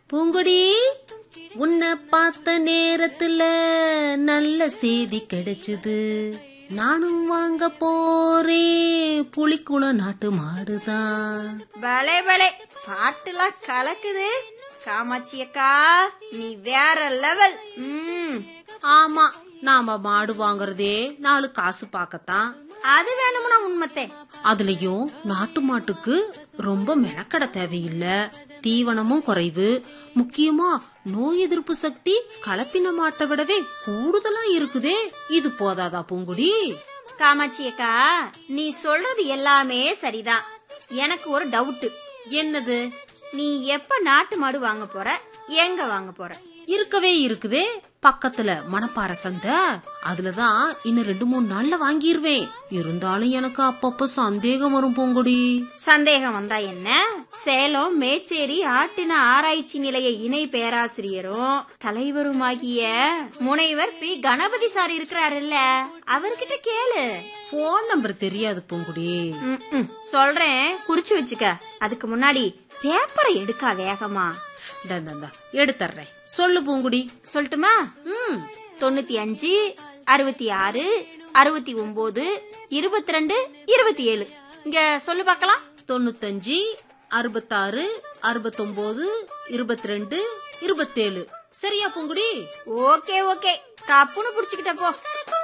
பூங்குடி உன்னை பார்த்த நேரத்துல நல்ல செய்தி கிடைச்சது நானும் வாங்க போறேன் புலிக்குளம் நாட்டு மாடுதான் பலே பலே பாட்டுலாம் கலக்குது காமாட்சி அக்கா நீ வேற லெவல் ம் ஆமா நாம மாடு வாங்குறதே நாலு காசு பார்க்கத்தான் அது வேணும்னா உண்மத்தே அதுலயும் நாட்டு மாட்டுக்கு ரொம்ப மெனக்கட தேவையில்ல தீவனமும் குறைவு முக்கியமா நோய் எதிர்ப்பு சக்தி கலப்பின மாட்டை விடவே கூடுதலா இருக்குதே இது போதாதா பூங்குடி காமாட்சி அக்கா நீ சொல்றது எல்லாமே சரிதான் எனக்கு ஒரு டவுட் என்னது நீ எப்ப நாட்டு மாடு வாங்க போற எங்க வாங்க போற இருக்கவே இருக்குதே பக்கத்துல மணப்பாறை சந்தை அதுலதான் இன்னும் ரெண்டு மூணு நாள்ல வாங்கிருவேன் இருந்தாலும் எனக்கு அப்பப்ப சந்தேகம் வரும் பூங்குடி சந்தேகம் வந்தா என்ன சேலம் மேச்சேரி ஆட்டின ஆராய்ச்சி நிலைய இணை பேராசிரியரும் தலைவருமாகிய முனைவர் பி கணபதி சார் இருக்கிறாருல்ல அவர்கிட்ட கேளு போன் நம்பர் தெரியாது பூங்குடி ம், ம், சொல்றேன் குறிச்சு வச்சுக்க அதுக்கு முன்னாடி பேப்பரை எடுக்கா வேகமா இந்தா, இந்தா, இந்தா, எடுத்தர்றேன் சொல்லு பூங்குடி சொல்லட்டுமா ம் தொண்ணூத்தி அஞ்சு அறுபத்தி ஆறு அறுபத்தி ஒன்பது இருபத்தி ரெண்டு இருபத்தி ஏழு இங்க சொல்லு பார்க்கலாம் தொண்ணூத்தஞ்சு அறுபத்தாறு அறுபத்தொன்பது இருபத்தி ரெண்டு இருபத்தேழு சரியா பூங்குடி ஓகே ஓகே கப்புன்னு புடிச்சுக்கிட்ட போ